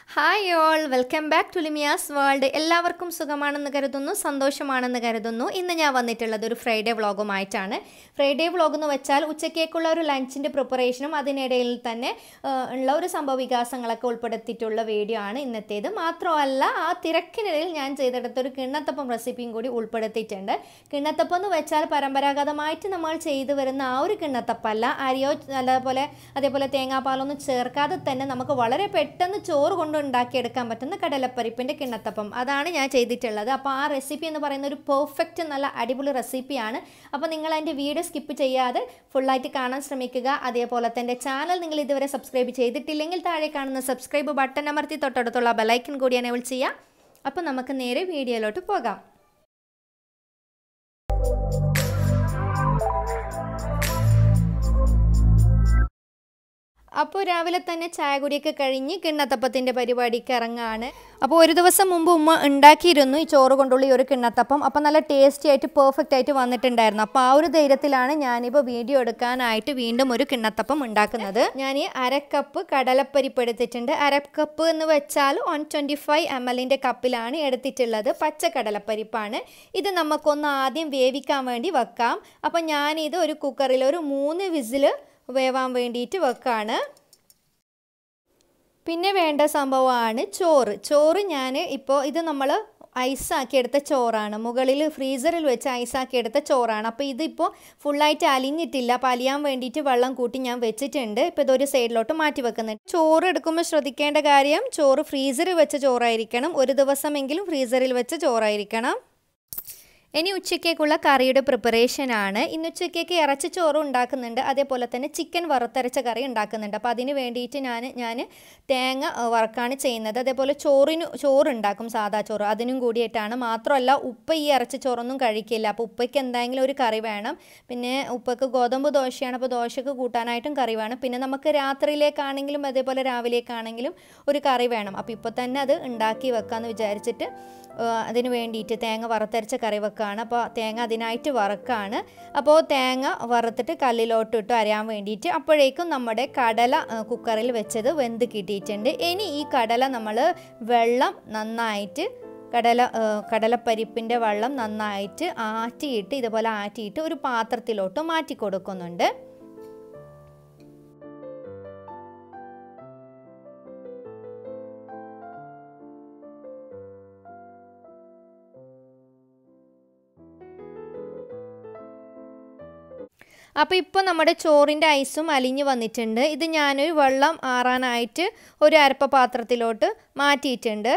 hi all welcome back to Limia's world എല്ലാവർക്കും സുഖമാണെന്ന് കരുതുന്നു സന്തോഷമാണെന്ന് കരുതുന്നു ഇന്ന് ഞാൻ വന്നിട്ടുള്ളത് ഒരു ഫ്രൈഡേ വ്ളോഗുമായിട്ടാണ് ഫ്രൈഡേ വ്ളോഗ് എന്ന് വെച്ചാൽ ഉച്ചക്കേക്കുള്ള ഒരു ലഞ്ചിൻ്റെ പ്രിപ്പറേഷനും അതിനിടയിൽ തന്നെ ആ, ഉള്ള ഒരു സംഭവ വികാസങ്ങളൊക്കെ ഉൾപ്പെടുത്തിയിട്ടുള്ള വീഡിയോ ആണ് ഇന്നത്തേത് മാത്രമല്ല ആ തിരക്കിനിടയിൽ ഞാൻ ചെയ്തെടുത്ത ഒരു കിണ്ണത്തപ്പം റെസിപ്പിയും കൂടി ഉൾപ്പെടുത്തിയിട്ടുണ്ട് കിണ്ണത്തപ്പം എന്ന് വെച്ചാൽ പരമ്പരാഗതമായിട്ട് നമ്മൾ ചെയ്തു വരുന്ന ആ ഒരു കിണ്ണത്തപ്പല്ല അരിയോ അതേപോലെ അതേപോലെ തേങ്ങാപ്പാലൊന്നും ചേർക്കാതെ തന്നെ നമുക്ക് വളരെ പെട്ടെന്ന് ചോറ് കൊണ്ട് ഉണ്ടാക്കിയെടുക്കാൻ പറ്റുന്ന കടലപ്പരിപ്പിൻ്റെ കിണ്ണത്തപ്പം അതാണ് ഞാൻ ചെയ്തിട്ടുള്ളത് അപ്പോൾ ആ റെസിപ്പി എന്ന് പറയുന്ന ഒരു പെർഫെക്റ്റ് നല്ല അടിപൊളി റെസിപ്പിയാണ് അപ്പോൾ നിങ്ങൾ അതിൻ്റെ വീഡിയോ സ്കിപ്പ് ചെയ്യാതെ ഫുള്ളായിട്ട് കാണാൻ ശ്രമിക്കുക അതേപോലെ തന്നെ ചാനൽ നിങ്ങൾ ഇതുവരെ സബ്സ്ക്രൈബ് ചെയ്തിട്ടില്ലെങ്കിൽ താഴെ കാണുന്ന സബ്സ്ക്രൈബ് ബട്ടൺ അമർത്തി തൊട്ടടുത്തുള്ള ബെലൈക്കൻ കൂടി എനേബിൾ ചെയ്യുക അപ്പോൾ നമുക്ക് നേരെ വീഡിയോയിലോട്ട് പോകാം അപ്പോൾ രാവിലെ തന്നെ ചായ കുടിയൊക്കെ കഴിഞ്ഞ് കിണ്ണത്തപ്പത്തിൻ്റെ പരിപാടിക്ക് ഇറങ്ങാണ് അപ്പോൾ ഒരു ദിവസം മുമ്പ് ഉമ്മ ഉണ്ടാക്കിയിരുന്നു ഈ ചോറ് കൊണ്ടുള്ള ഈ ഒരു കിണ്ണത്തപ്പം അപ്പോൾ നല്ല ടേസ്റ്റി ആയിട്ട് പെർഫെക്റ്റ് ആയിട്ട് വന്നിട്ടുണ്ടായിരുന്നു അപ്പോൾ ആ ഒരു ധൈര്യത്തിലാണ് ഞാനിപ്പോൾ വീഡിയോ എടുക്കാനായിട്ട് വീണ്ടും ഒരു കിണ്ണത്തപ്പം ഉണ്ടാക്കുന്നത് ഞാൻ ഈ അരക്കപ്പ് കടലപ്പരിപ്പ് എടുത്തിട്ടുണ്ട് അരക്കപ്പ് എന്ന് വെച്ചാൽ വൺ ട്വൻറ്റി ഫൈവ് എം എല്ലിൻ്റെ കപ്പിലാണ് എടുത്തിട്ടുള്ളത് പച്ച കടലപ്പരിപ്പാണ് ഇത് നമുക്കൊന്ന് ആദ്യം വേവിക്കാൻ വേണ്ടി വെക്കാം അപ്പോൾ ഞാനിത് ഒരു കുക്കറിൽ ഒരു മൂന്ന് വിസിൽ വേവാൻ വേണ്ടിയിട്ട് വെക്കാണ് പിന്നെ വേണ്ട സംഭവമാണ് ചോറ് ചോറ് ഞാൻ ഇപ്പോൾ ഇത് നമ്മൾ ഐസാക്കി എടുത്ത ചോറാണ് മുകളിൽ ഫ്രീസറിൽ വെച്ച് ഐസാക്കി എടുത്ത ചോറാണ് അപ്പോൾ ഇതിപ്പോൾ ഫുള്ളായിട്ട് അലിഞ്ഞിട്ടില്ല അപ്പോൾ അലിയാൻ വേണ്ടിയിട്ട് വെള്ളം കൂട്ടി ഞാൻ വെച്ചിട്ടുണ്ട് ഇപ്പോൾ ഇതൊരു സൈഡിലോട്ട് മാറ്റി വെക്കുന്നുണ്ട് ചോറ് എടുക്കുമ്പോൾ ശ്രദ്ധിക്കേണ്ട കാര്യം ചോറ് ഫ്രീസറിൽ വെച്ച ചോറായിരിക്കണം ഒരു ദിവസമെങ്കിലും ഫ്രീസറിൽ വെച്ച ചോറായിരിക്കണം ഇനി ഉച്ചക്കേക്കുള്ള കറിയുടെ പ്രിപ്പറേഷൻ ആണ് ഇന്ന് ഉച്ചക്കേക്ക് ഇറച്ചി ചോറ് ഉണ്ടാക്കുന്നുണ്ട് അതേപോലെ തന്നെ ചിക്കൻ വറുത്തരച്ച കറി ഉണ്ടാക്കുന്നുണ്ട് അപ്പോൾ അതിന് വേണ്ടിയിട്ട് ഞാൻ ഞാൻ തേങ്ങ അഹ്, വറുക്കാണ് ചെയ്യുന്നത് അതേപോലെ ചോറിന് ചോറ് ഉണ്ടാക്കും സാദാ ചോറ് അതിനും കൂടിയിട്ടാണ് മാത്രമല്ല ഉപ്പ ഈ ഇറച്ചി ചോറൊന്നും കഴിക്കില്ല അപ്പോൾ ഉപ്പയ്ക്ക് എന്തെങ്കിലും ഒരു കറി വേണം പിന്നെ ഉപ്പയ്ക്ക് ഗോതമ്പ് ദോശയാണ് അപ്പോൾ ദോശക്ക് കൂട്ടാനായിട്ടും കറി വേണം പിന്നെ നമുക്ക് രാത്രിയിലേക്കാണെങ്കിലും അതേപോലെ രാവിലേക്കാണെങ്കിലും ഒരു കറി വേണം അപ്പോൾ ഇപ്പോൾ തന്നെ അത് ഉണ്ടാക്കി വെക്കാമെന്ന് വിചാരിച്ചിട്ട് ഏഹ് അതിന് വേണ്ടിയിട്ട് തേങ്ങ വറുത്തരച്ച കറി വെക്കുകയാണ് അപ്പോൾ തേങ്ങ അതിനായിട്ട് വറുക്കാണ് അപ്പോൾ തേങ്ങ വറുത്തിട്ട് കല്ലിലോട്ട് ഇട്ട് അരയാൻ വേണ്ടിയിട്ട് അപ്പോഴേക്കും നമ്മുടെ കടല ഏഹ് കുക്കറിൽ വെച്ചത് വെന്ത് കിട്ടിയിട്ടുണ്ട് ഇനി ഈ കടല നമ്മൾ വെള്ളം നന്നായിട്ട് കടല ഏഹ് കടലപ്പരിപ്പിൻ്റെ വെള്ളം നന്നായിട്ട് ആറ്റിയിട്ട് ഇതുപോലെ ആറ്റിയിട്ട് ഒരു പാത്രത്തിലോട്ട് മാറ്റി കൊടുക്കുന്നുണ്ട് അപ്പോൾ ഇപ്പോൾ നമ്മുടെ ചോറിൻ്റെ ഐസും അലിഞ്ഞ് വന്നിട്ടുണ്ട് ഇത് ഞാനൊരു വെള്ളം ആറാനായിട്ട് ഒരു അരപ്പ പാത്രത്തിലോട്ട് മാറ്റിയിട്ടുണ്ട്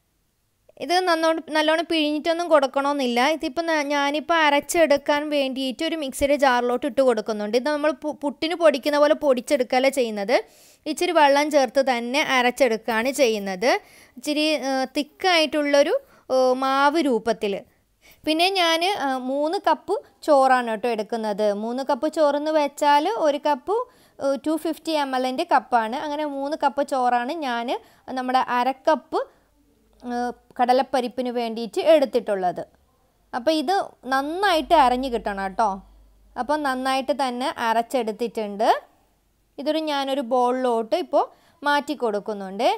ഇത് നന്നോണം നല്ലോണം പിഴിഞ്ഞിട്ടൊന്നും കൊടുക്കണമെന്നില്ല ഇതിപ്പോൾ ന- ഞാനിപ്പോൾ അരച്ചെടുക്കാൻ വേണ്ടിയിട്ട് ഒരു മിക്സിയുടെ ജാറിലോട്ട് ഇട്ട് കൊടുക്കുന്നുണ്ട് ഇത് നമ്മൾ പു- പുട്ടിന് പൊടിക്കുന്ന പോലെ പൊടിച്ചെടുക്കല്ല ചെയ്യുന്നത് ഇച്ചിരി വെള്ളം ചേർത്ത് തന്നെ അരച്ചെടുക്കുകയാണ് ചെയ്യുന്നത് ഇച്ചിരി തിക്കായിട്ടുള്ളൊരു മാവ് രൂപത്തിൽ പിന്നെ ഞാൻ മൂന്ന് കപ്പ് ചോറാണ് കേട്ടോ എടുക്കുന്നത് മൂന്ന് കപ്പ് ചോറെന്ന് വെച്ചാൽ ഒരു കപ്പ് ടു ഫിഫ്റ്റി എം എല്ലിൻ്റെ കപ്പാണ് അങ്ങനെ മൂന്ന് കപ്പ് ചോറാണ് ഞാൻ നമ്മുടെ അരക്കപ്പ് ഏഹ് കടലപ്പരിപ്പിന് വേണ്ടിയിട്ട് എടുത്തിട്ടുള്ളത് അപ്പോൾ ഇത് നന്നായിട്ട് അരഞ്ഞ് കിട്ടണം കേട്ടോ അപ്പോൾ നന്നായിട്ട് തന്നെ അരച്ചെടുത്തിട്ടുണ്ട് ഇതൊരു ഞാനൊരു ബോളിലോട്ട് ഇപ്പോൾ മാറ്റി കൊടുക്കുന്നുണ്ട്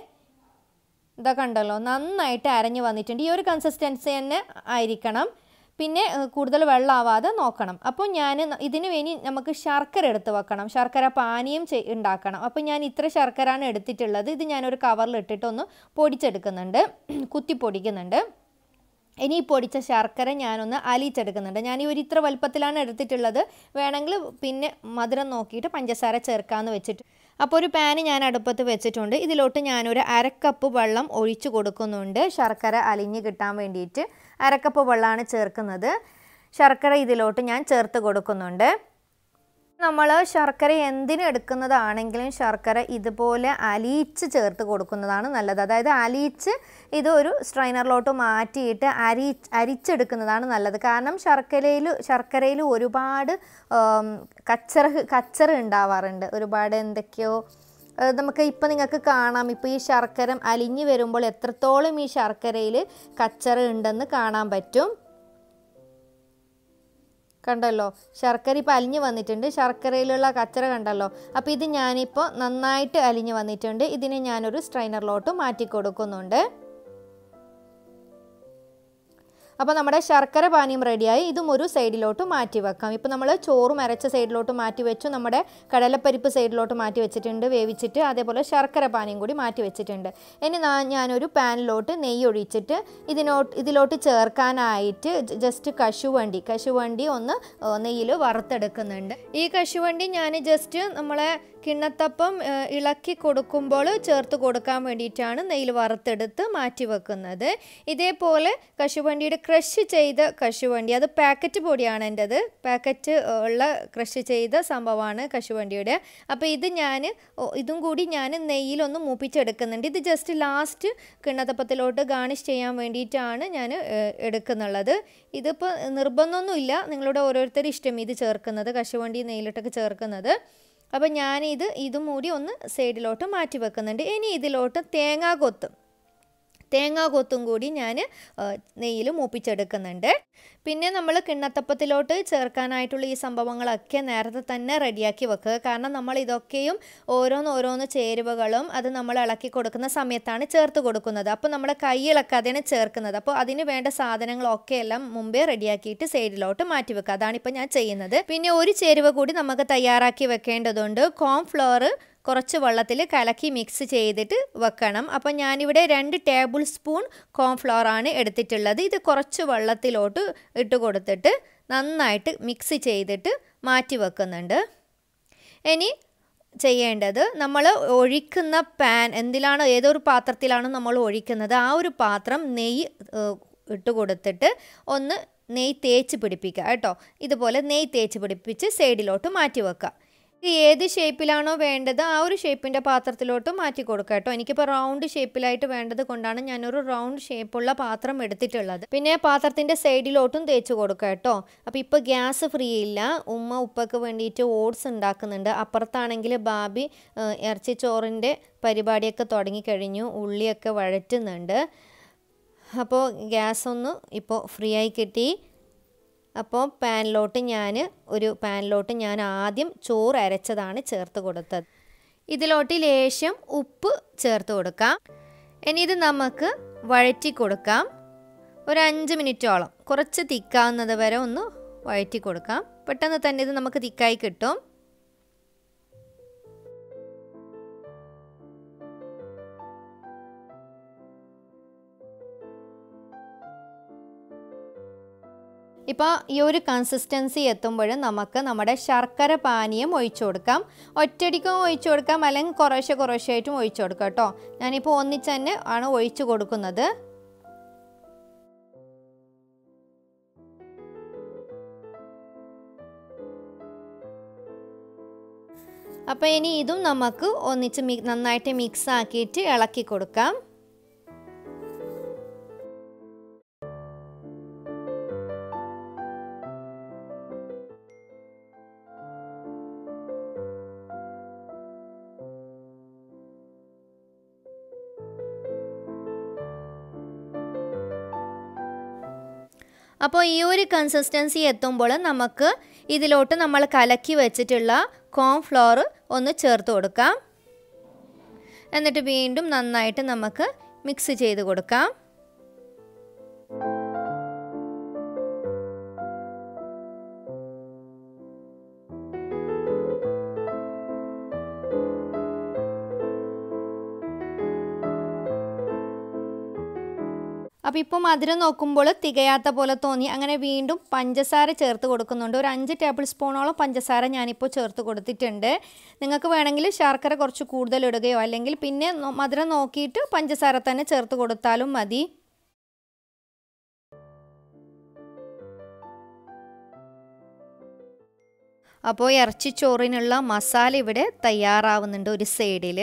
ഇതാ കണ്ടല്ലോ നന്നായിട്ട് അരഞ്ഞ് വന്നിട്ടുണ്ട് ഈ ഒരു കൺസിസ്റ്റൻസി തന്നെ ആയിരിക്കണം പിന്നെ ഏഹ്, കൂടുതൽ വെള്ളമാവാതെ നോക്കണം അപ്പോൾ ഞാൻ ഇതിന് വേണ്ടി നമുക്ക് ശർക്കര എടുത്ത് വെക്കണം ശർക്കര പാനീയം ചെയ് ഉണ്ടാക്കണം അപ്പോൾ ഞാൻ ഇത്ര ശർക്കരയാണ് എടുത്തിട്ടുള്ളത് ഇത് ഞാനൊരു കവറിൽ ഇട്ടിട്ടൊന്ന് പൊടിച്ചെടുക്കുന്നുണ്ട് കുത്തി പൊടിക്കുന്നുണ്ട് ഇനി ഈ പൊടിച്ച ശർക്കര ഞാനൊന്ന് അലിയിച്ചെടുക്കുന്നുണ്ട് ഞാൻ ഈ ഒരു ഇത്ര വലുപ്പത്തിലാണ് എടുത്തിട്ടുള്ളത് വേണമെങ്കിൽ പിന്നെ മധുരം നോക്കിയിട്ട് പഞ്ചസാര ചേർക്കാമെന്ന് വെച്ചിട്ട് അപ്പോൾ ഒരു പാന് ഞാൻ അടുപ്പത്ത് വെച്ചിട്ടുണ്ട് ഇതിലോട്ട് ഞാനൊരു അരക്കപ്പ് വെള്ളം ഒഴിച്ചു കൊടുക്കുന്നുണ്ട് ശർക്കര അലിഞ്ഞ് കിട്ടാൻ വേണ്ടിയിട്ട് അരക്കപ്പ് വെള്ളമാണ് ചേർക്കുന്നത് ശർക്കര ഇതിലോട്ട് ഞാൻ ചേർത്ത് കൊടുക്കുന്നുണ്ട് നമ്മൾ ശർക്കര എന്തിന് എടുക്കുന്നതാണെങ്കിലും ശർക്കര ഇതുപോലെ അലിയിച്ച് ചേർത്ത് കൊടുക്കുന്നതാണ് നല്ലത് അതായത് അലിയിച്ച് ഇത് ഒരു സ്ട്രൈനറിലോട്ട് മാറ്റിയിട്ട് അരി അരിച്ചെടുക്കുന്നതാണ് നല്ലത് കാരണം ശർക്കരയിൽ ശർക്കരയിൽ ഒരുപാട് ആം, കച്ചറ കച്ചറ ഉണ്ടാവാറുണ്ട് ഒരുപാട് എന്തൊക്കെയോ ഏഹ് നമുക്ക് ഇപ്പം നിങ്ങൾക്ക് കാണാം ഇപ്പോൾ ഈ ശർക്കര അലിഞ്ഞ് വരുമ്പോൾ എത്രത്തോളം ഈ ശർക്കരയിൽ കച്ചറ ഉണ്ടെന്ന് കാണാൻ പറ്റും കണ്ടല്ലോ ശർക്കര ഇപ്പോൾ അലിഞ്ഞ് വന്നിട്ടുണ്ട് ശർക്കരയിലുള്ള കച്ചറ കണ്ടല്ലോ അപ്പോൾ ഇത് ഞാനിപ്പോൾ നന്നായിട്ട് അലിഞ്ഞ് വന്നിട്ടുണ്ട് ഇതിനെ ഞാനൊരു സ്ട്രൈനറിലോട്ട് മാറ്റി കൊടുക്കുന്നുണ്ട് അപ്പോൾ നമ്മുടെ ശർക്കര പാനീയം റെഡിയായി ഇതും ഒരു സൈഡിലോട്ട് മാറ്റി വെക്കാം ഇപ്പോൾ നമ്മൾ ചോറും അരച്ച സൈഡിലോട്ട് മാറ്റി വെച്ചു നമ്മുടെ കടലപ്പരിപ്പ് സൈഡിലോട്ട് മാറ്റി വെച്ചിട്ടുണ്ട് വേവിച്ചിട്ട് അതേപോലെ ശർക്കര പാനീയം കൂടി മാറ്റി വെച്ചിട്ടുണ്ട് ഇനി ഞാനൊരു പാനിലോട്ട് നെയ്യ് ഒഴിച്ചിട്ട് ഇതിനോട്ട് ഇതിലോട്ട് ചേർക്കാനായിട്ട് ജസ്റ്റ് കശുവണ്ടി കശുവണ്ടി ഒന്ന് നെയ്യിൽ വറുത്തെടുക്കുന്നുണ്ട് ഈ കശുവണ്ടി ഞാൻ ജസ്റ്റ് നമ്മളെ കിണ്ണത്തപ്പം ഇളക്കി കൊടുക്കുമ്പോൾ ചേർത്ത് കൊടുക്കാൻ വേണ്ടിയിട്ടാണ് നെയ്യിൽ വറുത്തെടുത്ത് മാറ്റി വെക്കുന്നത് ഇതേപോലെ കശുവണ്ടിയുടെ ക്രഷ് ചെയ്ത കശുവണ്ടി അത് പാക്കറ്റ് പൊടിയാണ് എൻ്റെത് പാക്കറ്റ് ഉള്ള ക്രഷ് ചെയ്ത സംഭവമാണ് കശുവണ്ടിയുടെ അപ്പോൾ ഇത് ഞാൻ ഇതും കൂടി ഞാൻ നെയ്യിലൊന്ന് മൂപ്പിച്ചെടുക്കുന്നുണ്ട് ഇത് ജസ്റ്റ് ലാസ്റ്റ് കിണ്ണത്തപ്പത്തിലോട്ട് ഗാർണിഷ് ചെയ്യാൻ വേണ്ടിയിട്ടാണ് ഞാൻ എടുക്കുന്നുള്ളത് ഇതിപ്പോൾ നിർബന്ധമൊന്നുമില്ല നിങ്ങളുടെ ഓരോരുത്തരും ഇഷ്ടം ഇത് ചേർക്കുന്നത് കശുവണ്ടി നെയ്യിലിട്ടൊക്കെ ചേർക്കുന്നത് അപ്പോൾ ഞാനിത് ഇതും കൂടി ഒന്ന് സൈഡിലോട്ട് മാറ്റി വെക്കുന്നുണ്ട് ഇനി ഇതിലോട്ട് തേങ്ങാ കൊത്തും തേങ്ങാ കൊത്തും കൂടി ഞാൻ നെയ്യിൽ മൂപ്പിച്ചെടുക്കുന്നുണ്ട് പിന്നെ നമ്മൾ കിണ്ണത്തപ്പത്തിലോട്ട് ചേർക്കാനായിട്ടുള്ള ഈ സംഭവങ്ങളൊക്കെ നേരത്തെ തന്നെ റെഡിയാക്കി വെക്കുക കാരണം നമ്മൾ ഇതൊക്കെയും ഓരോന്ന് ഓരോന്ന് ചേരുവകളും അത് നമ്മൾ ഇളക്കി കൊടുക്കുന്ന സമയത്താണ് ചേർത്ത് കൊടുക്കുന്നത് അപ്പോൾ നമ്മുടെ കൈയിളക്കാതെയാണ് ചേർക്കുന്നത് അപ്പോൾ അതിന് വേണ്ട സാധനങ്ങളൊക്കെ എല്ലാം മുമ്പേ റെഡിയാക്കിയിട്ട് സൈഡിലോട്ട് മാറ്റി വെക്കുക അതാണിപ്പോൾ ഞാൻ ചെയ്യുന്നത് പിന്നെ ഒരു ചേരുവ കൂടി നമുക്ക് തയ്യാറാക്കി വെക്കേണ്ടതുണ്ട് കോൺഫ്ലവർ കുറച്ച് വെള്ളത്തിൽ കലക്കി മിക്സ് ചെയ്തിട്ട് വെക്കണം അപ്പോൾ ഞാനിവിടെ രണ്ട് ടേബിൾ സ്പൂൺ കോൺഫ്ലവർ ആണ് എടുത്തിട്ടുള്ളത് ഇത് കുറച്ച് വെള്ളത്തിലോട്ട് ഇട്ട് കൊടുത്തിട്ട് നന്നായിട്ട് മിക്സ് ചെയ്തിട്ട് മാറ്റി വെക്കുന്നുണ്ട് ഇനി ചെയ്യേണ്ടത് നമ്മൾ ഒഴിക്കുന്ന പാൻ എന്തിലാണോ ഏതൊരു പാത്രത്തിലാണോ നമ്മൾ ഒഴിക്കുന്നത് ആ ഒരു പാത്രം നെയ്യ് ഇട്ട് കൊടുത്തിട്ട് ഒന്ന് നെയ്യ് തേച്ച് പിടിപ്പിക്കുക കേട്ടോ ഇതുപോലെ നെയ്യ് തേച്ച് പിടിപ്പിച്ച് സൈഡിലോട്ട് മാറ്റി വെക്കുക ഏത് ഷേപ്പിലാണോ വേണ്ടത് ആ ഒരു ഷേപ്പിൻ്റെ പാത്രത്തിലോട്ട് മാറ്റി കൊടുക്കുക കേട്ടോ എനിക്കിപ്പോൾ റൗണ്ട് ഷേപ്പിലായിട്ട് വേണ്ടത് കൊണ്ടാണ് ഞാനൊരു റൗണ്ട് ഷേപ്പുള്ള പാത്രം എടുത്തിട്ടുള്ളത് പിന്നെ പാത്രത്തിൻ്റെ സൈഡിലോട്ടും തേച്ച് കൊടുക്കുക കേട്ടോ അപ്പോൾ ഇപ്പോൾ ഗ്യാസ് ഫ്രീ ഇല്ല ഉമ്മ ഉപ്പക്ക് വേണ്ടിയിട്ട് ഓട്സ് ഉണ്ടാക്കുന്നുണ്ട് അപ്പുറത്താണെങ്കിൽ ബാബി ഇറച്ചി ചോറിൻ്റെ പരിപാടിയൊക്കെ തുടങ്ങിക്കഴിഞ്ഞു ഉള്ളിയൊക്കെ വഴറ്റുന്നുണ്ട് അപ്പോൾ ഗ്യാസ് ഒന്ന് ഇപ്പോൾ ഫ്രീ ആയി കിട്ടി അപ്പോൾ പാനിലോട്ട് ഞാൻ ഒരു പാനിലോട്ട് ഞാൻ ആദ്യം ചോറ് അരച്ചതാണ് ചേർത്ത് കൊടുത്തത് ഇതിലോട്ട് ലേശം ഉപ്പ് ചേർത്ത് കൊടുക്കാം ഇനി ഇത് നമുക്ക് വഴറ്റി കൊടുക്കാം ഒരു അഞ്ച് മിനിറ്റോളം കുറച്ച് തിക്കാവുന്നത് വരെ ഒന്ന് വഴറ്റി കൊടുക്കാം പെട്ടെന്ന് തന്നെ ഇത് നമുക്ക് തിക്കായി കിട്ടും ഇപ്പോൾ ഈ ഒരു കൺസിസ്റ്റൻസി എത്തുമ്പോൾ നമുക്ക് നമ്മുടെ ശർക്കര പാനീയം ഒഴിച്ചു കൊടുക്കാം ഒറ്റയടിക്കും ഒഴിച്ചു കൊടുക്കാം അല്ലെങ്കിൽ കുറേശ്ശെ കുറേശ്ശായിട്ടും ഒഴിച്ചു കൊടുക്കാം കേട്ടോ ഞാനിപ്പോൾ ഒന്നിച്ച് തന്നെ ആണ് ഒഴിച്ചു കൊടുക്കുന്നത് അപ്പോൾ ഇനി ഇതും നമുക്ക് ഒന്നിച്ച് മി നന്നായിട്ട് മിക്സ് ആക്കിയിട്ട് ഇളക്കി കൊടുക്കാം അപ്പോൾ ഈ ഒരു കൺസിസ്റ്റൻസി എത്തുമ്പോൾ നമുക്ക് ഇതിലോട്ട് നമ്മൾ കലക്കി വെച്ചിട്ടുള്ള കോൺഫ്ലോർ ഒന്ന് ചേർത്ത് കൊടുക്കാം എന്നിട്ട് വീണ്ടും നന്നായിട്ട് നമുക്ക് മിക്സ് ചെയ്ത് കൊടുക്കാം അപ്പോൾ ഇപ്പോൾ മധുരം നോക്കുമ്പോൾ തികയാത്ത പോലെ തോന്നി അങ്ങനെ വീണ്ടും പഞ്ചസാര ചേർത്ത് കൊടുക്കുന്നുണ്ട് ഒരു അഞ്ച് ടേബിൾ സ്പൂണോളം പഞ്ചസാര ഞാനിപ്പോൾ ചേർത്ത് കൊടുത്തിട്ടുണ്ട് നിങ്ങൾക്ക് വേണമെങ്കിൽ ശർക്കര കുറച്ച് കൂടുതൽ ഇടുകയോ അല്ലെങ്കിൽ പിന്നെ മധുരം നോക്കിയിട്ട് പഞ്ചസാര തന്നെ ചേർത്ത് കൊടുത്താലും മതി അപ്പോൾ ഇറച്ചിച്ചോറിനുള്ള മസാല ഇവിടെ തയ്യാറാവുന്നുണ്ട് ഒരു സൈഡിൽ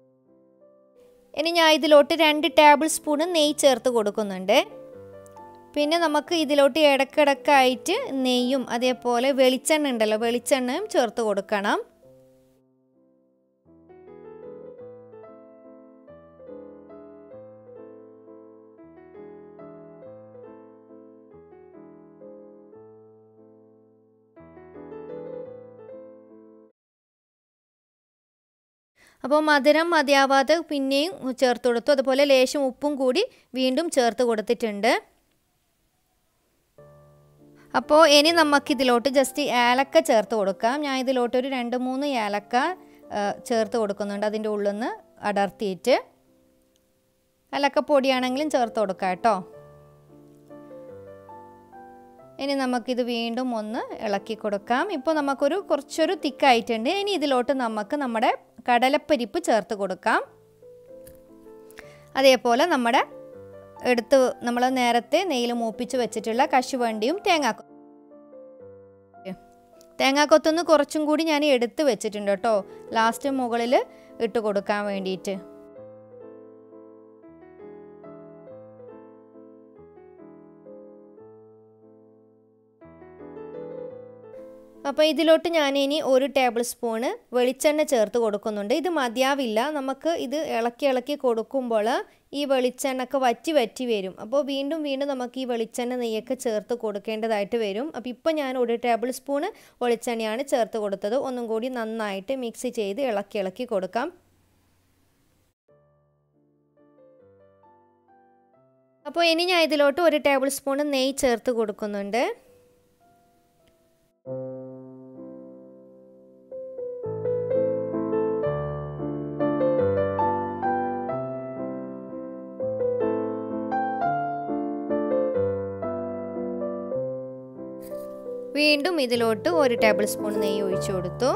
ഇനി ഞാൻ ഇതിലോട്ട് രണ്ട് ടേബിൾ സ്പൂൺ നെയ്യ് ചേർത്ത് കൊടുക്കുന്നുണ്ട് പിന്നെ നമുക്ക് ഇതിലോട്ട് ഇടക്കിടക്കായിട്ട് നെയ്യും അതേപോലെ വെളിച്ചെണ്ണ ഉണ്ടല്ലോ വെളിച്ചെണ്ണയും ചേർത്ത് കൊടുക്കണം അപ്പോൾ മധുരം മതിയാവാതെ പിന്നെയും ചേർത്ത് കൊടുത്തു അതുപോലെ ലേശം ഉപ്പും കൂടി വീണ്ടും ചേർത്ത് കൊടുത്തിട്ടുണ്ട് അപ്പോൾ ഇനി നമുക്കിതിലോട്ട് ജസ്റ്റ് ഏലക്ക ചേർത്ത് കൊടുക്കാം ഞാൻ ഇതിലോട്ട് ഒരു രണ്ട് മൂന്ന് ഏലക്ക ചേർത്ത് കൊടുക്കുന്നുണ്ട് അതിൻ്റെ ഉള്ളിൽ നിന്ന് അടർത്തിയിട്ട് ഏലക്ക പൊടിയാണെങ്കിലും ചേർത്ത് കൊടുക്കാം കേട്ടോ ഇനി നമുക്കിത് വീണ്ടും ഒന്ന് ഇളക്കി കൊടുക്കാം ഇപ്പോൾ നമുക്കൊരു കുറച്ചൊരു തിക്കായിട്ടുണ്ട് ഇനി ഇതിലോട്ട് നമുക്ക് നമ്മുടെ കടലപ്പരിപ്പ് ചേർത്ത് കൊടുക്കാം അതേപോലെ നമ്മുടെ എടുത്ത് നമ്മൾ നേരത്തെ നെയ്യിൽ മൂപ്പിച്ച് വെച്ചിട്ടുള്ള കശുവണ്ടിയും തേങ്ങാക്കൊ തേങ്ങാക്കൊത്തൊന്ന് കുറച്ചും കൂടി ഞാൻ എടുത്ത് വെച്ചിട്ടുണ്ട് കേട്ടോ ലാസ്റ്റ് മുകളിൽ ഇട്ട് കൊടുക്കാൻ വേണ്ടിയിട്ട് അപ്പോൾ ഇതിലോട്ട് ഞാൻ ഇനി ഒരു ടേബിൾ സ്പൂണ് വെളിച്ചെണ്ണ ചേർത്ത് കൊടുക്കുന്നുണ്ട് ഇത് മതിയാവില്ല നമുക്ക് ഇത് ഇളക്കി ഇളക്കി കൊടുക്കുമ്പോൾ ഈ വെളിച്ചെണ്ണയൊക്കെ വറ്റി വറ്റി വരും അപ്പോൾ വീണ്ടും വീണ്ടും നമുക്ക് ഈ വെളിച്ചെണ്ണ നെയ്യൊക്കെ ചേർത്ത് കൊടുക്കേണ്ടതായിട്ട് വരും അപ്പോൾ ഇപ്പോൾ ഞാൻ ഒരു ടേബിൾ സ്പൂണ് വെളിച്ചെണ്ണയാണ് ചേർത്ത് കൊടുത്തത് ഒന്നും കൂടി നന്നായിട്ട് മിക്സ് ചെയ്ത് ഇളക്കി ഇളക്കി കൊടുക്കാം അപ്പോൾ ഇനി ഞാൻ ഇതിലോട്ട് ഒരു ടേബിൾ സ്പൂൺ നെയ്യ് ചേർത്ത് കൊടുക്കുന്നുണ്ട് വീണ്ടും ഇതിലോട്ട് ഒരു ടേബിൾ സ്പൂൺ നെയ്യ് ഒഴിച്ചു കൊടുത്തു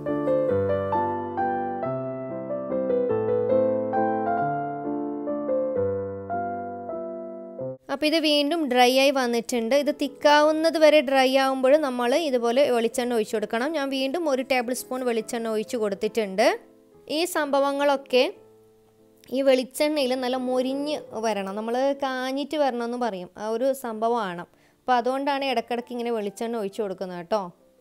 അപ്പോൾ ഇത് വീണ്ടും ഡ്രൈ ആയി വന്നിട്ടുണ്ട് ഇത് തിക്കാവുന്നത് വരെ ഡ്രൈ ആകുമ്പോൾ നമ്മൾ ഇതുപോലെ വെളിച്ചെണ്ണ ഒഴിച്ചു കൊടുക്കണം ഞാൻ വീണ്ടും ഒരു ടേബിൾ സ്പൂൺ വെളിച്ചെണ്ണ ഒഴിച്ചു കൊടുത്തിട്ടുണ്ട് ഈ സംഭവങ്ങളൊക്കെ ഈ വെളിച്ചെണ്ണയിൽ നല്ല മൊരിഞ്ഞ് വരണം നമ്മൾ കാഞ്ഞിട്ട് വരണമെന്ന് പറയും ആ ഒരു സംഭവമാണ് അപ്പോൾ അതുകൊണ്ടാണ് ഇടയ്ക്കിടയ്ക്ക് ഇങ്ങനെ വെളിച്ചെണ്ണ ഒഴിച്ചു കൊടുക്കുന്നത് കേട്ടോ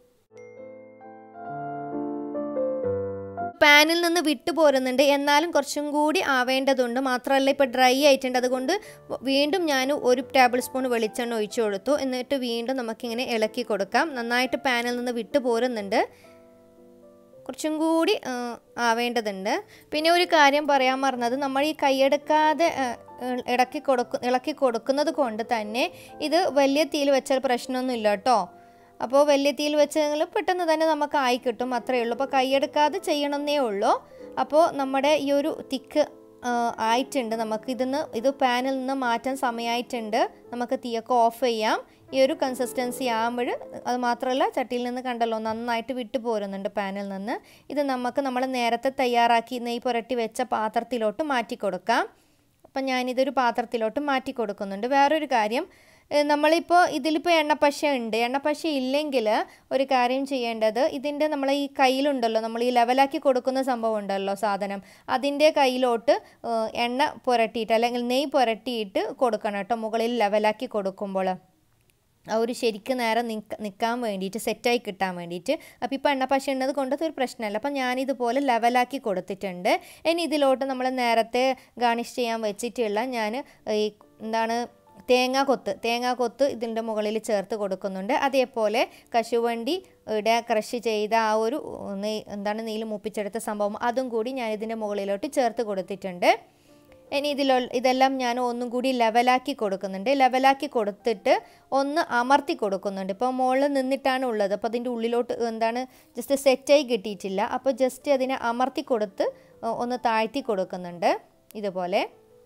പാനിൽ നിന്ന് വിട്ടു പോരുന്നുണ്ട് എന്നാലും കുറച്ചും കൂടി ആവേണ്ടതുണ്ട് മാത്രമല്ല ഇപ്പോൾ ഡ്രൈ ആയിട്ടുണ്ട് അതുകൊണ്ട് വീണ്ടും ഞാൻ ഒരു ടേബിൾ സ്പൂൺ വെളിച്ചെണ്ണ ഒഴിച്ചു കൊടുത്തു എന്നിട്ട് വീണ്ടും നമുക്കിങ്ങനെ ഇളക്കി കൊടുക്കാം നന്നായിട്ട് പാനിൽ നിന്ന് വിട്ടു പോരുന്നുണ്ട് കുറച്ചും കൂടി ആവേണ്ടതുണ്ട് പിന്നെ ഒരു കാര്യം പറയാൻ മറന്നത് നമ്മൾ ഈ കൈയെടുക്കാതെ ഇടക്കി കൊടുക്കു ഇളക്കി കൊടുക്കുന്നത് കൊണ്ട് തന്നെ ഇത് വലിയ തീയിൽ വെച്ചാൽ പ്രശ്നമൊന്നുമില്ല കേട്ടോ അപ്പോൾ വലിയ തീയിൽ വെച്ചെങ്കിൽ പെട്ടെന്ന് തന്നെ നമുക്ക് ആയി കിട്ടും അത്രയേ ഉള്ളൂ അപ്പോൾ കൈയെടുക്കാതെ ചെയ്യണമെന്നേ ഉള്ളൂ അപ്പോൾ നമ്മുടെ ഈ ഒരു തിക്ക് ആയിട്ടുണ്ട് നമുക്ക് ഇതിന്ന് ഇത് പാനിൽ നിന്ന് മാറ്റാൻ സമയമായിട്ടുണ്ട് നമുക്ക് തീയൊക്കെ ഓഫ് ചെയ്യാം ഈ ഒരു കൺസിസ്റ്റൻസി ആകുമ്പോൾ അത് മാത്രമല്ല ചട്ടിയിൽ നിന്ന് കണ്ടല്ലോ നന്നായിട്ട് വിട്ടു പോരുന്നുണ്ട് പാനിൽ നിന്ന് ഇത് നമുക്ക് നമ്മൾ നേരത്തെ തയ്യാറാക്കി നെയ് പുരട്ടി വെച്ച പാത്രത്തിലോട്ട് മാറ്റി കൊടുക്കാം അപ്പം ഞാനിതൊരു പാത്രത്തിലോട്ട് മാറ്റി കൊടുക്കുന്നുണ്ട് വേറൊരു കാര്യം നമ്മളിപ്പോൾ ഇതിലിപ്പോൾ എണ്ണപ്പശ ഉണ്ട് എണ്ണപ്പശ ഇല്ലെങ്കിൽ ഒരു കാര്യം ചെയ്യേണ്ടത് ഇതിൻ്റെ നമ്മൾ ഈ കയ്യിലുണ്ടല്ലോ നമ്മൾ ഈ ലെവലാക്കി കൊടുക്കുന്ന സംഭവം ഉണ്ടല്ലോ സാധനം അതിൻ്റെ കയ്യിലോട്ട് എണ്ണ പുരട്ടിയിട്ട് അല്ലെങ്കിൽ നെയ്യ് പുരട്ടിയിട്ട് കൊടുക്കണം കേട്ടോ മുകളിൽ ലെവലാക്കി കൊടുക്കുമ്പോൾ ആ ഒരു ശരിക്ക് നേരെ നിൽക്ക നിൽക്കാൻ വേണ്ടിയിട്ട് സെറ്റായി കിട്ടാൻ വേണ്ടിയിട്ട് അപ്പോൾ ഇപ്പോൾ എണ്ണപ്പശ ഉള്ളത് കൊണ്ട് ഒരു പ്രശ്നമല്ല അപ്പം ഞാനിതുപോലെ ലെവലാക്കി കൊടുത്തിട്ടുണ്ട് ഇനി ഇതിലോട്ട് നമ്മൾ നേരത്തെ ഗാർണിഷ് ചെയ്യാൻ വെച്ചിട്ടുള്ള ഞാൻ ഈ എന്താണ് തേങ്ങാ കൊത്ത് തേങ്ങാ കൊത്ത് ഇതിൻ്റെ മുകളിൽ ചേർത്ത് കൊടുക്കുന്നുണ്ട് അതേപോലെ കശുവണ്ടി ഇവിടെ ക്രഷ് ചെയ്ത ആ ഒരു നെയ് എന്താണ് നെയ്യിൽ മൂപ്പിച്ചെടുത്ത സംഭവം അതും കൂടി ഞാൻ ഇതിൻ്റെ മുകളിലോട്ട് ചേർത്ത് കൊടുത്തിട്ടുണ്ട് ഇനി ഇതിലോ ഇതെല്ലാം ഞാൻ ഒന്നും കൂടി ലെവലാക്കി കൊടുക്കുന്നുണ്ട് ലെവലാക്കി കൊടുത്തിട്ട് ഒന്ന് അമർത്തി കൊടുക്കുന്നുണ്ട് ഇപ്പോൾ മുകളിൽ നിന്നിട്ടാണ് ഉള്ളത് അപ്പോൾ അതിൻ്റെ ഉള്ളിലോട്ട് എന്താണ് ജസ്റ്റ് സെറ്റായി കിട്ടിയിട്ടില്ല അപ്പോൾ ജസ്റ്റ് അതിനെ അമർത്തി കൊടുത്ത് ഒന്ന് താഴ്ത്തി കൊടുക്കുന്നുണ്ട് ഇതുപോലെ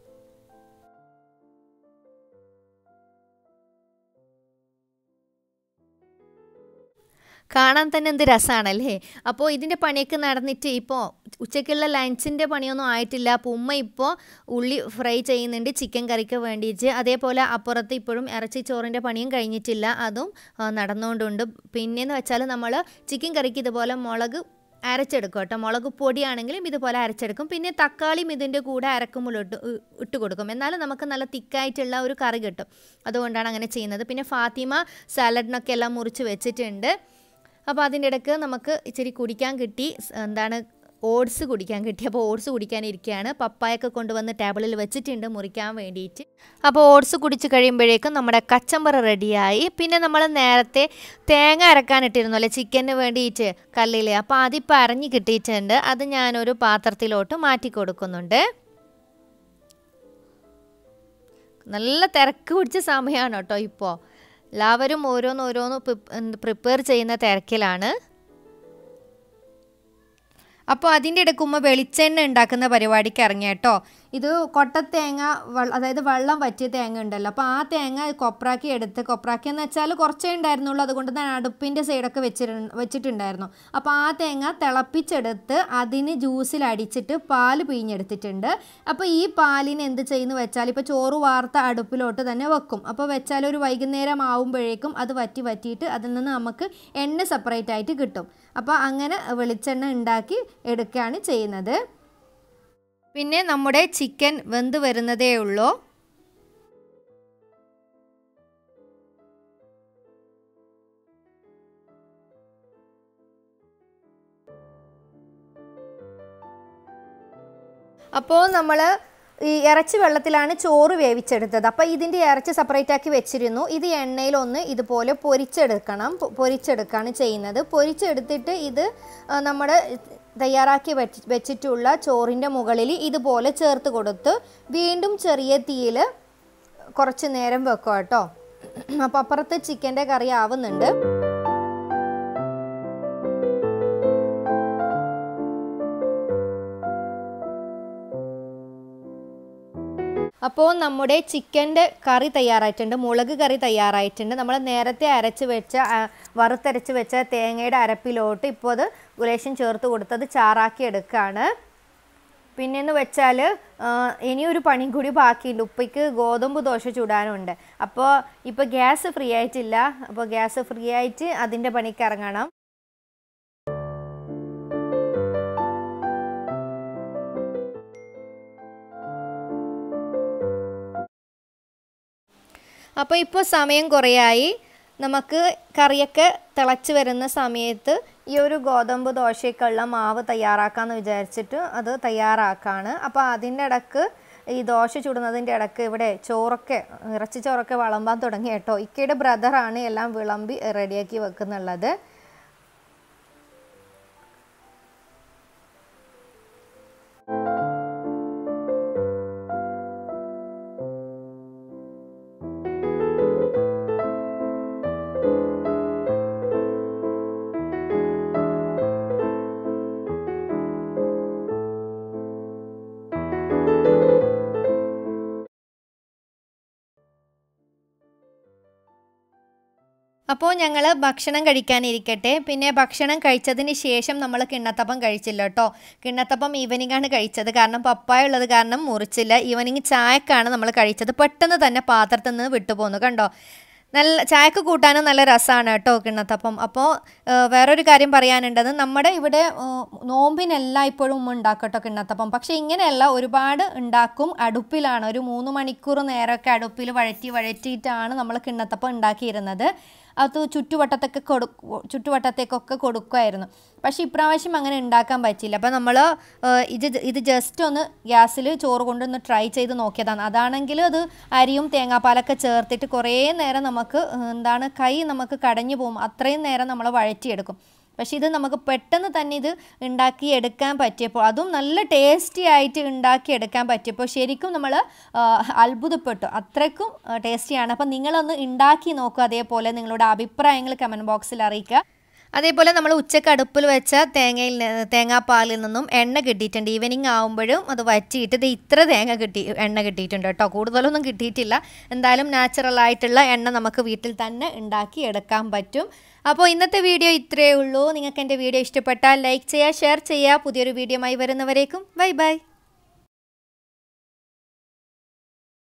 കാണാൻ തന്നെ എന്ത് രസമാണല്ലേ അപ്പോൾ ഇതിൻ്റെ പണിയൊക്കെ നടന്നിട്ട് ഇപ്പോൾ ഉച്ചയ്ക്കുള്ള ലഞ്ചിൻ്റെ പണിയൊന്നും ആയിട്ടില്ല അപ്പോൾ ഉമ്മ ഇപ്പോൾ ഉള്ളി ഫ്രൈ ചെയ്യുന്നുണ്ട് ചിക്കൻ കറിക്ക് വേണ്ടിയിട്ട് അതേപോലെ അപ്പുറത്ത് ഇപ്പോഴും ഇറച്ചി ചോറിൻ്റെ പണിയും കഴിഞ്ഞിട്ടില്ല അതും നടന്നുകൊണ്ടുണ്ട് പിന്നെയെന്ന് വെച്ചാൽ നമ്മൾ ചിക്കൻ കറിക്ക് ഇതുപോലെ മുളക് അരച്ചെടുക്കും കേട്ടോ മുളക് പൊടിയാണെങ്കിലും ഇതുപോലെ അരച്ചെടുക്കും പിന്നെ തക്കാളിയും ഇതിൻ്റെ കൂടെ അരക്കുമ്പോൾ ഇട്ട് ഇട്ട് കൊടുക്കും എന്നാലും നമുക്ക് നല്ല തിക്കായിട്ടുള്ള ഒരു കറി കിട്ടും അതുകൊണ്ടാണ് അങ്ങനെ ചെയ്യുന്നത് പിന്നെ ഫാത്തിമ സാലഡിനൊക്കെ എല്ലാം മുറിച്ച് വെച്ചിട്ടുണ്ട് അപ്പോൾ അതിൻ്റെ ഇടയ്ക്ക് നമുക്ക് ഇച്ചിരി കുടിക്കാൻ കിട്ടി എന്താണ് ഓട്സ് കുടിക്കാൻ കിട്ടി അപ്പോൾ ഓട്സ് കുടിക്കാനിരിക്കുകയാണ് പപ്പായൊക്കെ കൊണ്ടുവന്ന് ടേബിളിൽ വെച്ചിട്ടുണ്ട് മുറിക്കാൻ വേണ്ടിയിട്ട് അപ്പോൾ ഓട്സ് കുടിച്ച് കഴിയുമ്പോഴേക്കും നമ്മുടെ കച്ചമ്പറ റെഡിയായി പിന്നെ നമ്മൾ നേരത്തെ തേങ്ങ അരക്കാനിട്ടിരുന്നല്ലേ ചിക്കന് വേണ്ടിയിട്ട് കല്ലിൽ അപ്പോൾ അതിപ്പോൾ അരഞ്ഞ് കിട്ടിയിട്ടുണ്ട് അത് ഞാനൊരു പാത്രത്തിലോട്ട് മാറ്റി കൊടുക്കുന്നുണ്ട് നല്ല തിരക്ക് പിടിച്ച സമയമാണ് കേട്ടോ ഇപ്പോൾ എല്ലാവരും ഓരോന്ന് ഓരോന്ന് പ്രിപ്പയർ ചെയ്യുന്ന തിരക്കിലാണ് അപ്പോൾ അതിൻ്റെ ഇടയ്ക്കുമ്പോൾ വെളിച്ചെണ്ണ ഉണ്ടാക്കുന്ന പരിപാടിക്ക് ഇറങ്ങിയ കേട്ടോ ഇത് കൊട്ടത്തേങ്ങ അതായത് വെള്ളം വറ്റിയ തേങ്ങ ഉണ്ടല്ലോ അപ്പോൾ ആ തേങ്ങ കൊപ്രാക്കി എടുത്ത് കൊപ്രാക്കി എന്ന് വെച്ചാൽ കുറച്ചേ ഉണ്ടായിരുന്നുള്ളൂ അതുകൊണ്ട് തന്നെ അടുപ്പിൻ്റെ സൈഡൊക്കെ വെച്ചിരു വെച്ചിട്ടുണ്ടായിരുന്നു അപ്പോൾ ആ തേങ്ങ തിളപ്പിച്ചെടുത്ത് അതിന് ജ്യൂസിൽ അടിച്ചിട്ട് പാല് പിഴിഞ്ഞെടുത്തിട്ടുണ്ട് അപ്പോൾ ഈ പാലിന് എന്ത് ചെയ്യുന്നു വെച്ചാൽ ഇപ്പോൾ ചോറ് വാർത്ത അടുപ്പിലോട്ട് തന്നെ വെക്കും അപ്പോൾ വെച്ചാൽ ഒരു വൈകുന്നേരം ആവുമ്പോഴേക്കും അത് വറ്റി വറ്റിയിട്ട് അതിൽ നിന്ന് നമുക്ക് എണ്ണ സെപ്പറേറ്റ് ആയിട്ട് കിട്ടും അപ്പോൾ അങ്ങനെ വെളിച്ചെണ്ണ ഉണ്ടാക്കി എടുക്കുകയാണ് ചെയ്യുന്നത് പിന്നെ നമ്മുടെ ചിക്കൻ വെന്ത് വരുന്നതേ ഉള്ളൂ അപ്പോൾ നമ്മൾ ഈ ഇറച്ചി വെള്ളത്തിലാണ് ചോറ് വേവിച്ചെടുത്തത് അപ്പോൾ ഇതിൻ്റെ ഇറച്ചി സെപ്പറേറ്റ് ആക്കി വെച്ചിരുന്നു ഇത് എണ്ണയിലൊന്ന് ഇതുപോലെ പൊരിച്ചെടുക്കണം പൊരിച്ചെടുക്കുകയാണ് ചെയ്യുന്നത് പൊരിച്ചെടുത്തിട്ട് ഇത് നമ്മുടെ തയ്യാറാക്കി വെച്ച് വെച്ചിട്ടുള്ള ചോറിൻ്റെ മുകളിൽ ഇതുപോലെ ചേർത്ത് കൊടുത്ത് വീണ്ടും ചെറിയ തീയിൽ കുറച്ച് നേരം വെക്കുക കേട്ടോ അപ്പോൾ അപ്പുറത്ത് ചിക്കൻ്റെ കറി ആവുന്നുണ്ട് അപ്പോൾ നമ്മുടെ ചിക്കൻ്റെ കറി തയ്യാറായിട്ടുണ്ട് മുളക് കറി തയ്യാറായിട്ടുണ്ട് നമ്മൾ നേരത്തെ അരച്ച് വെച്ച വറുത്തരച്ച് വെച്ച തേങ്ങയുടെ അരപ്പിലോട്ട് ഇപ്പോൾ അത് ഗുലേഷൻ ചേർത്ത് കൊടുത്തത് ചാറാക്കി എടുക്കുകയാണ് പിന്നെന്ന് വെച്ചാൽ ഇനിയൊരു പണിയും കൂടി ബാക്കിയുണ്ട് ഉപ്പയ്ക്ക് ഗോതമ്പ് ദോശ ചുടാനുണ്ട് അപ്പോൾ ഇപ്പോൾ ഗ്യാസ് ഫ്രീ ആയിട്ടില്ല അപ്പോൾ ഗ്യാസ് ഫ്രീ ആയിട്ട് അതിൻ്റെ പണിക്ക് ഇറങ്ങണം അപ്പോൾ ഇപ്പോൾ സമയം കുറേയായി നമുക്ക് കറിയൊക്കെ തിളച്ച് വരുന്ന സമയത്ത് ഈ ഒരു ഗോതമ്പ് ദോശയ്ക്കുള്ള മാവ് തയ്യാറാക്കാമെന്ന് വിചാരിച്ചിട്ട് അത് തയ്യാറാക്കാണ് അപ്പോൾ അതിൻ്റെ ഇടക്ക് ഈ ദോശ ചുടുന്നതിൻ്റെ ഇടക്ക് ഇവിടെ ചോറൊക്കെ ഇറച്ചി ചോറൊക്കെ വിളമ്പാൻ തുടങ്ങി കേട്ടോ ഇക്കയുടെ ബ്രദറാണ് എല്ലാം വിളമ്പി റെഡിയാക്കി വെക്കുന്നുള്ളത് അപ്പോൾ ഞങ്ങൾ ഭക്ഷണം കഴിക്കാനിരിക്കട്ടെ പിന്നെ ഭക്ഷണം കഴിച്ചതിന് ശേഷം നമ്മൾ കിണ്ണത്തപ്പം കഴിച്ചില്ല കേട്ടോ കിണ്ണത്തപ്പം ഈവനിങ് ആണ് കഴിച്ചത് കാരണം പപ്പായ ഉള്ളത് കാരണം മുറിച്ചില്ല ഈവനിങ് ചായക്കാണ് നമ്മൾ കഴിച്ചത് പെട്ടെന്ന് തന്നെ പാത്രത്തിൽ നിന്ന് വിട്ടുപോന്നു കണ്ടോ നല്ല ചായക്ക് കൂട്ടാനും നല്ല രസമാണ് കേട്ടോ കിണ്ണത്തപ്പം അപ്പോൾ വേറൊരു കാര്യം പറയാനുണ്ടത് നമ്മുടെ ഇവിടെ നോമ്പിനെല്ലാം ഇപ്പോഴും ഉമ്മ ഉണ്ടാക്കട്ടോ കിണ്ണത്തപ്പം പക്ഷേ ഇങ്ങനെയല്ല ഒരുപാട് ഉണ്ടാക്കും അടുപ്പിലാണ് ഒരു മൂന്ന് മണിക്കൂർ നേരമൊക്കെ അടുപ്പിൽ വഴറ്റി വഴറ്റിയിട്ടാണ് നമ്മൾ കിണ്ണത്തപ്പം ഉണ്ടാക്കിയിരുന്നത് അത് ചുറ്റുവട്ടത്തൊക്കെ കൊടു ചുറ്റുവട്ടത്തേക്കൊക്കെ കൊടുക്കുമായിരുന്നു പക്ഷേ ഇപ്രാവശ്യം അങ്ങനെ ഉണ്ടാക്കാൻ പറ്റില്ല അപ്പോൾ നമ്മൾ ഇത് ഇത് ജസ്റ്റ് ഒന്ന് ഗ്യാസിൽ ചോറ് കൊണ്ടൊന്ന് ട്രൈ ചെയ്ത് നോക്കിയതാണ് അതാണെങ്കിൽ അത് അരിയും തേങ്ങാപ്പാലൊക്കെ ചേർത്തിട്ട് കുറേ നേരം നമുക്ക് എന്താണ് കൈ നമുക്ക് കടഞ്ഞു പോകും അത്രയും നേരം നമ്മൾ വഴറ്റിയെടുക്കും പക്ഷേ ഇത് നമുക്ക് പെട്ടെന്ന് തന്നെ ഇത് ഉണ്ടാക്കി എടുക്കാൻ പറ്റിയപ്പോൾ അതും നല്ല ടേസ്റ്റി ആയിട്ട് ഉണ്ടാക്കി എടുക്കാൻ പറ്റിയപ്പോൾ ശരിക്കും നമ്മൾ അത്ഭുതപ്പെട്ടു അത്രയ്ക്കും ടേസ്റ്റിയാണ് അപ്പം നിങ്ങളൊന്ന് ഉണ്ടാക്കി നോക്കുക അതേപോലെ നിങ്ങളുടെ അഭിപ്രായങ്ങൾ കമൻറ്റ് ബോക്സിൽ അറിയിക്കുക അതേപോലെ നമ്മൾ ഉച്ചക്ക് അടുപ്പിൽ വെച്ച തേങ്ങയിൽ തേങ്ങാപ്പാലിൽ നിന്നും എണ്ണ കിട്ടിയിട്ടുണ്ട് ഈവനിങ് ആകുമ്പോഴും അത് വറ്റിയിട്ട് ഇത് ഇത്ര തേങ്ങ കിട്ടി എണ്ണ കിട്ടിയിട്ടുണ്ട് കേട്ടോ കൂടുതലൊന്നും കിട്ടിയിട്ടില്ല എന്തായാലും നാച്ചുറൽ ആയിട്ടുള്ള എണ്ണ നമുക്ക് വീട്ടിൽ തന്നെ ഉണ്ടാക്കി എടുക്കാൻ പറ്റും അപ്പോൾ ഇന്നത്തെ വീഡിയോ ഇത്രയേ ഉള്ളൂ നിങ്ങൾക്ക് എൻ്റെ വീഡിയോ ഇഷ്ടപ്പെട്ടാൽ ലൈക്ക് ചെയ്യുക ഷെയർ ചെയ്യുക പുതിയൊരു വീഡിയോയുമായി വരുന്നവരേക്കും ബൈ ബൈ